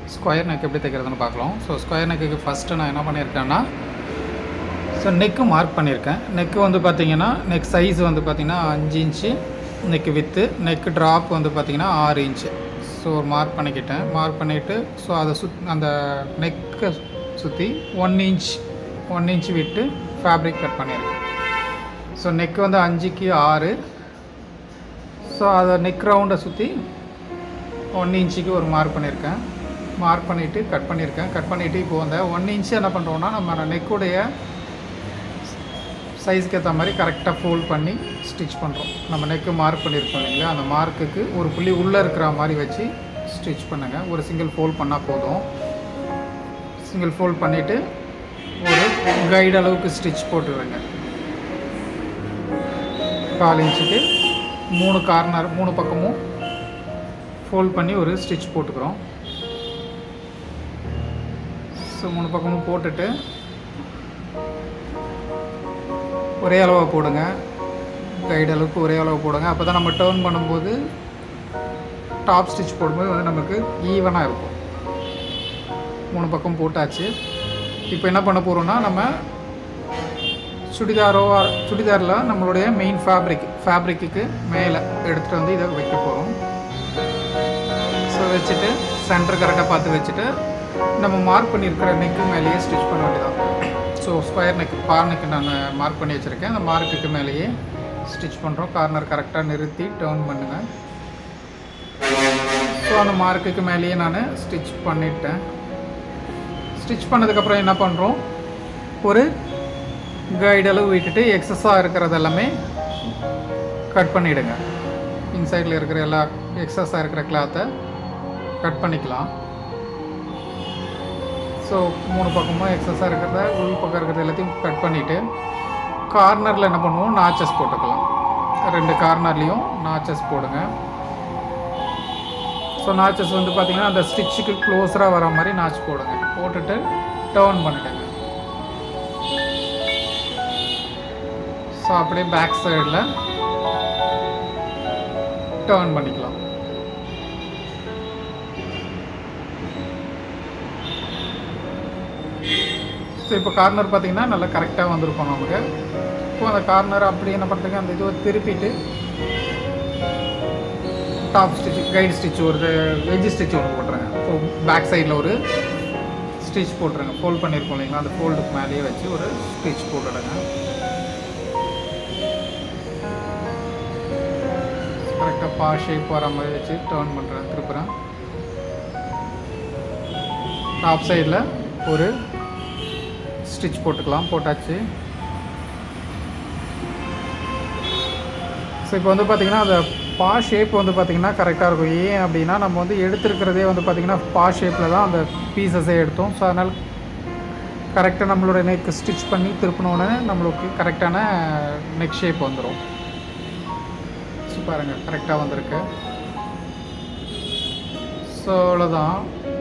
square neck எப்படி தைக்கிறதுன்னு பார்க்கலாம் so square நெக்குக்கு first நான் என்ன பண்ணியிருக்கேன்னா ஸோ நெக்கு மார்க் பண்ணியிருக்கேன் நெக்கு வந்து பார்த்தீங்கன்னா நெக் சைஸ் வந்து பார்த்தீங்கன்னா அஞ்சு inch neck width neck drop வந்து பார்த்தீங்கன்னா ஆறு இன்ச்சு ஸோ மார்க் பண்ணிக்கிட்டேன் மார்க் பண்ணிவிட்டு ஸோ அதை சுத் அந்த நெக்கை சுற்றி ஒன் இன்ச் ஒன் இன்ச் விட்டு ஃபேப்ரிக் கட் பண்ணியிருக்கேன் ஸோ நெக் வந்து அஞ்சுக்கு ஆறு ஸோ அதை நெக் ரவுண்டை சுற்றி ஒன் இன்ச்சுக்கு ஒரு மார்க் பண்ணியிருக்கேன் மார்க் பண்ணிவிட்டு கட் பண்ணியிருக்கேன் கட் பண்ணிவிட்டு இப்போ அந்த ஒன் இன்ச்சு என்ன பண்ணுறோன்னா நம்ம நெக்குடைய சைஸ்க்கு ஏற்ற மாதிரி கரெக்டாக ஃபோல்ட் பண்ணி ஸ்டிச் பண்ணுறோம் நம்ம நெக்கு மார்க் பண்ணியிருக்கோம் இல்லைங்களா அந்த மார்க்குக்கு ஒரு புள்ளி உள்ளே இருக்கிற மாதிரி வச்சு ஸ்டிச் பண்ணுங்கள் ஒரு சிங்கிள் ஃபோல்ட் பண்ணால் போதும் சிங்கிள் ஃபோல்ட் பண்ணிவிட்டு ஒரு கைடு அளவுக்கு ஸ்டிச் போட்டுருங்க கால் இன்ச்சுக்கு மூணு கார்னர் மூணு பக்கமும் ஃபோல்ட் பண்ணி ஒரு ஸ்டிச் போட்டுக்கிறோம் ஸோ மூணு பக்கமும் போட்டுட்டு ஒரே அளவாக போடுங்க கைடு அளவுக்கு ஒரே அளவு போடுங்க அப்போ தான் நம்ம டேர்ன் பண்ணும்போது டாப் ஸ்டிச் போடும்போது வந்து நமக்கு ஈவனாக இருக்கும் மூணு பக்கம் போட்டாச்சு இப்போ என்ன பண்ண போகிறோம்னா நம்ம சுடிதாரோ சுடிதாரில் நம்மளுடைய மெயின் ஃபேப்ரிக் ஃபேப்ரிக்கு மேலே எடுத்துகிட்டு வந்து இதை வைக்க போகிறோம் ஸோ வச்சுட்டு சென்டர் கரெக்டாக பார்த்து வச்சுட்டு நம்ம மார்க் பண்ணியிருக்கிற நெக்கு மேலேயே ஸ்டிச் பண்ண வேண்டியதான் so square neck for neck நான் மார்க் பண்ணி வச்சுருக்கேன் அந்த மார்க்குக்கு மேலேயே ஸ்டிச் பண்ணுறோம் கார்னர் கரெக்டாக நிறுத்தி டேர்ன் பண்ணுங்கள் ஸோ அந்த மார்க்குக்கு மேலேயே நான் ஸ்டிச் பண்ணிட்டேன் ஸ்டிச் பண்ணதுக்கப்புறம் என்ன பண்ணுறோம் ஒரு கைடு அளவு விட்டுட்டு எக்ஸஸாக இருக்கிறது எல்லாமே கட் பண்ணிவிடுங்க இன்சைடில் இருக்கிற எல்லா எக்ஸஸாக இருக்கிற கிளாத்தை கட் பண்ணிக்கலாம் ஸோ மூணு பக்கமும் எக்ஸஸாக இருக்கிறத உள் பக்கம் இருக்கிறது எல்லாத்தையும் கட் பண்ணிவிட்டு கார்னரில் என்ன பண்ணுவோம் நாச்சஸ் போட்டுக்கலாம் ரெண்டு கார்னர்லேயும் நாச்சஸ் போடுங்க ஸோ நாச்சஸ் வந்து பார்த்திங்கன்னா அந்த ஸ்டிச்சுக்கு க்ளோஸராக வர மாதிரி நாச் போடுங்க போட்டுட்டு டேர்ன் பண்ணிடுங்க ஸோ அப்படியே பேக் சைடில் டேர்ன் பண்ணிக்கலாம் ஸோ இப்போ கார்னர் பார்த்தீங்கன்னா நல்லா கரெக்டாக வந்திருக்கும் நமக்கு இப்போ அந்த கார்னர் அப்படி என்ன பண்ணுறதுக்கு அந்த இதுவை திருப்பிட்டு டாப் ஸ்டிச் கைடு ஸ்டிச் ஒரு வெஜ் ஸ்டிச் ஒன்று போட்டுருங்க ஸோ பேக் சைடில் ஒரு ஸ்டிச் போட்டுருங்க ஃபோல்ட் பண்ணியிருக்கோம் இல்லைங்களா அந்த ஃபோல்டுக்கு மேலேயே வச்சு ஒரு ஸ்டிச் போட்டுடுங்க கரெக்டாக பா ஷேப் வர மாதிரி வச்சு டேர்ன் பண்ணுறேன் திருப்புறேன் டாப் சைடில் ஒரு ஸ்டிச் போட்டுக்கலாம் போட்டாச்சு ஸோ இப்போ வந்து பார்த்திங்கன்னா அந்த பா ஷேப் வந்து பார்த்திங்கன்னா கரெக்டாக இருக்கும் ஏன் அப்படின்னா நம்ம வந்து எடுத்துருக்கிறதே வந்து பார்த்திங்கன்னா பா ஷேப்பில் தான் அந்த பீசஸே எடுத்தோம் ஸோ அதனால் கரெக்டாக நம்மளோட நெக் ஸ்டிச் பண்ணி திருப்பினோடனே நம்மளுக்கு கரெக்டான நெக் ஷேப் வந்துடும் ஸோ பாருங்கள் கரெக்டாக வந்திருக்கு ஸோ அவ்வளோதான்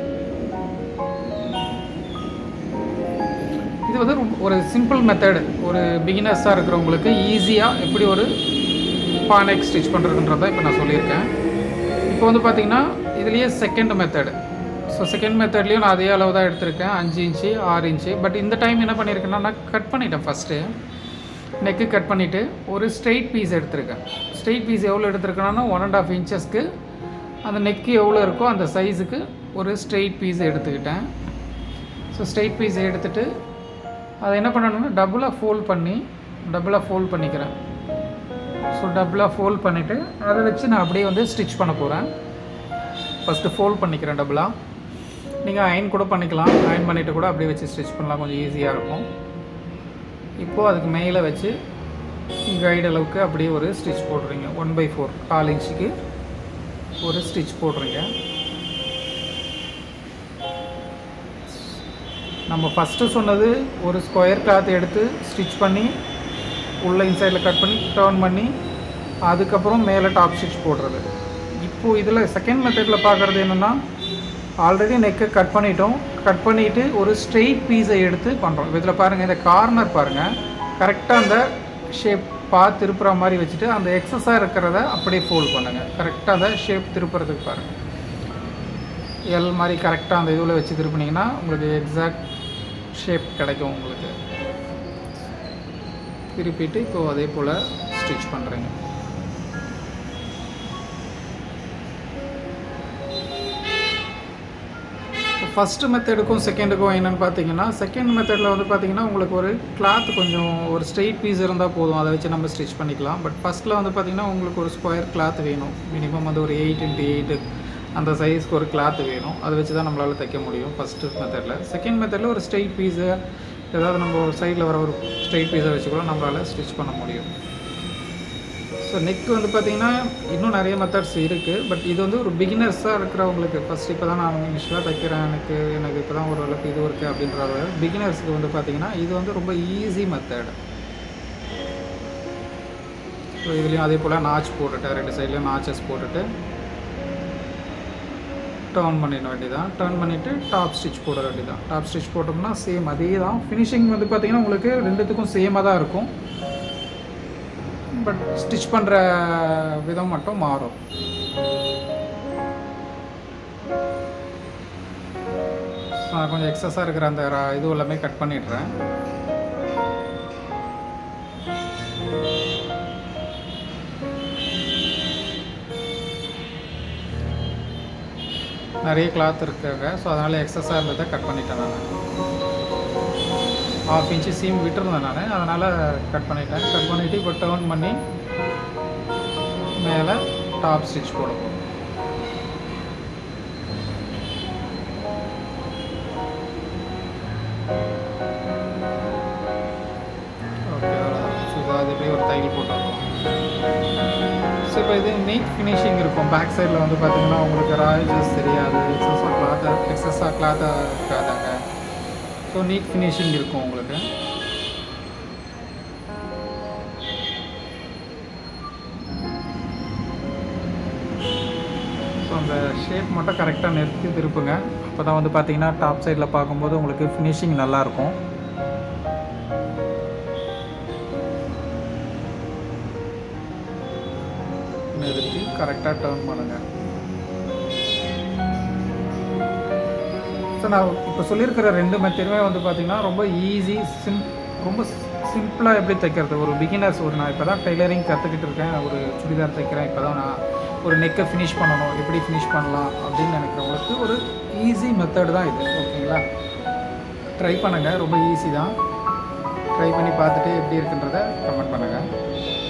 இது வந்து ரொம்ப- ஒரு சிம்பிள் மெத்தடு ஒரு பிகினர்ஸாக இருக்கிறவங்களுக்கு ஈஸியாக எப்படி ஒரு பானைக் ஸ்டிச் பண்ணுறதுன்றதை இப்போ நான் சொல்லியிருக்கேன் இப்போ வந்து பார்த்தீங்கன்னா இதுலேயே செகண்ட் மெத்தடு ஸோ செகண்ட் மெத்தட்லேயும் நான் அதே அளவு தான் எடுத்திருக்கேன் அஞ்சு இன்ச்சு ஆறு இன்ச்சு பட் இந்த டைம் என்ன பண்ணியிருக்கேன்னா நான் கட் பண்ணிட்டேன் ஃபஸ்ட்டு நெக்கு கட் பண்ணிவிட்டு ஒரு ஸ்ட்ரெயிட் பீஸ் எடுத்திருக்கேன் ஸ்ட்ரெயிட் பீஸ் எவ்வளோ எடுத்திருக்கேன்னா ஒன் அண்ட் ஆஃப் இன்ச்சஸ்க்கு அந்த நெக்கு எவ்வளோ இருக்கோ அந்த சைஸுக்கு ஒரு ஸ்ட்ரெயிட் பீஸ் எடுத்துக்கிட்டேன் ஸோ ஸ்ட்ரெயிட் பீஸ் எடுத்துட்டு அதை என்ன பண்ணணும்னா டபுளாக ஃபோல்ட் பண்ணி டபுளாக ஃபோல்ட் பண்ணிக்கிறேன் ஸோ டபுளாக ஃபோல்ட் பண்ணிவிட்டு அதை வச்சு நான் அப்படியே வந்து ஸ்டிச் பண்ண போகிறேன் ஃபஸ்ட்டு ஃபோல்ட் பண்ணிக்கிறேன் டபுளாக நீங்கள் அயன் கூட பண்ணிக்கலாம் அயன் பண்ணிவிட்டு கூட அப்படியே வச்சு ஸ்டிச் பண்ணலாம் கொஞ்சம் ஈஸியாக இருக்கும் இப்போது அதுக்கு மேலே வச்சு கைடு அளவுக்கு அப்படியே ஒரு ஸ்டிச் போடுறீங்க ஒன் பை ஃபோர் கால் இன்ச்சுக்கு ஒரு ஸ்டிச் போடுறீங்க நம்ம ஃபஸ்ட்டு சொன்னது ஒரு ஸ்கொயர் கிளாத் எடுத்து ஸ்டிச் பண்ணி உள்ள இன்சைடில் கட் பண்ணி டர்ன் பண்ணி அதுக்கப்புறம் மேலே டாப் ஸ்டிச் போடுறது இப்போது இதில் செகண்ட் மெத்தடில் பார்க்குறது என்னென்னா ஆல்ரெடி நெக்கை கட் பண்ணிட்டோம் கட் பண்ணிவிட்டு ஒரு ஸ்ட்ரெயிட் பீஸை எடுத்து பண்ணுறோம் இதில் பாருங்கள் இந்த கார்னர் பாருங்கள் கரெக்டாக அந்த ஷேப் பார்த்து திருப்புற மாதிரி வச்சுட்டு அந்த எக்ஸஸாக இருக்கிறத அப்படியே ஃபோல்ட் பண்ணுங்கள் கரெக்டாக அந்த ஷேப் திருப்புறதுக்கு பாருங்கள் எல் மாதிரி கரெக்டாக அந்த இதுவில் வச்சு திருப்பினீங்கன்னா உங்களுக்கு எக்ஸாக்ட் ஷேப் கிடைக்கும் உங்களுக்கு திருப்பிட்டு இப்போது அதே போல் ஸ்டிச் பண்ணுறேங்க ஃபஸ்ட்டு மெத்தடுக்கும் செகண்டுக்கும் என்னென்னு பார்த்தீங்கன்னா செகண்ட் மெத்தடில் வந்து பார்த்தீங்கன்னா உங்களுக்கு ஒரு கிளாத் கொஞ்சம் ஒரு ஸ்ட்ரெயிட் பீஸ் இருந்தால் போதும் அதை வச்சு நம்ம ஸ்டிச் பண்ணிக்கலாம் பட் ஃபஸ்ட்டில் வந்து பார்த்தீங்கன்னா உங்களுக்கு ஒரு ஸ்கொயர் கிளாத் வேணும் மினிமம் வந்து ஒரு எயிட் இன்ட்டு எயிட்டு அந்த சைஸ்க்கு ஒரு கிளாத் வேணும் அதை வச்சு தான் நம்மளால் தைக்க முடியும் ஃபஸ்ட்டு மெத்தடில் செகண்ட் மெத்தடில் ஒரு ஸ்ட்ரெயிட் பீஸு ஏதாவது நம்ம ஒரு சைடில் வர ஒரு ஸ்ட்ரெயிட் பீஸை வச்சு கூட நம்மளால் ஸ்டிச் பண்ண முடியும் ஸோ நெக் வந்து பார்த்திங்கன்னா இன்னும் நிறைய மெத்தட்ஸ் இருக்குது பட் இது வந்து ஒரு பிகினர்ஸாக இருக்கிறவங்களுக்கு ஃபஸ்ட் இப்போ தான் நான் இனிஷியலாக தைக்கிறேன் எனக்கு எனக்கு இப்போ தான் ஓரளவுக்கு இது இருக்குது அப்படின்றத பிகினர்ஸுக்கு வந்து பார்த்திங்கன்னா இது வந்து ரொம்ப ஈஸி மெத்தட் ஸோ இதுலேயும் அதே போல் நாச் போட்டுட்டு ரெண்டு சைட்லேயும் நாச்சஸ் போட்டுட்டு டர்ன் பண்ணிட வேண்டியதான் டர்ன் பண்ணிவிட்டு டாப் ஸ்டிச் போட வேண்டியதான் டாப் ஸ்டிச் போட்டோம்னா சேம் அதே தான் ஃபினிஷிங் வந்து பார்த்திங்கன்னா உங்களுக்கு ரெண்டுத்துக்கும் சேமாக தான் இருக்கும் பட் ஸ்டிச் பண்ணுற விதம் மட்டும் மாறும் நான் கொஞ்சம் எக்ஸஸாக இருக்கிற அந்த ர- இது எல்லாமே கட் பண்ணிடுறேன் நிறைய கிளாத் இருக்காங்க ஸோ அதனால் எக்ஸஸாக இருந்ததை கட் பண்ணிட்டேன் நான் ஹாஃப் இன்ச்சு சீம் விட்டுருந்தேன் நான் அதனால் கட் பண்ணிட்டேன் கட் பண்ணிவிட்டு இப்போ டர்ன் பண்ணி மேலே டாப் ஸ்டிச் போட போகிறோம் ஓகே அவ்வளோதான் ஸோ இது அது இப்படியே ஒரு தையல் போட்டுருக்கோம் ஸோ இப்போ இது நீட் ஃபினிஷிங் இருக்கும் பேக் சைடில் வந்து பார்த்தீங்கன்னா உங்களுக்கு ராயல்ஸ் தெரியாது எக்ஸஸாக கிளாத்தாக எக்ஸஸாக கிளாத்தாக இருக்காதாங்க ஸோ நீட் ஃபினிஷிங் இருக்கும் உங்களுக்கு ஸோ அந்த ஷேப் மட்டும் கரெக்டாக நிறுத்தி திருப்புங்க அப்போ தான் வந்து பார்த்தீங்கன்னா டாப் சைடில் பார்க்கும்போது உங்களுக்கு ஃபினிஷிங் நல்லாயிருக்கும் நிறுத்தி கரெக்டாக டர்ன் பண்ணுங்கள் ஸோ நான் இப்போ சொல்லியிருக்கிற ரெண்டு மெத்தடுமே வந்து பார்த்திங்கன்னா ரொம்ப ஈஸி சிம் ரொம்ப சிம்பிளாக எப்படி தைக்கிறது ஒரு பிகினர்ஸ் ஒரு நான் இப்போ தான் டெய்லரிங் கற்றுக்கிட்டு இருக்கேன் ஒரு சுடிதார் தைக்கிறேன் இப்போ தான் நான் ஒரு நெக்கை ஃபினிஷ் பண்ணணும் எப்படி ஃபினிஷ் பண்ணலாம் அப்படின்னு நினைக்கிறவங்களுக்கு ஒரு ஈஸி மெத்தட் தான் இது ஓகேங்களா ட்ரை பண்ணுங்கள் ரொம்ப ஈஸி தான் ட்ரை பண்ணி பார்த்துட்டு எப்படி இருக்குன்றத கமெண்ட் பண்ணுங்கள்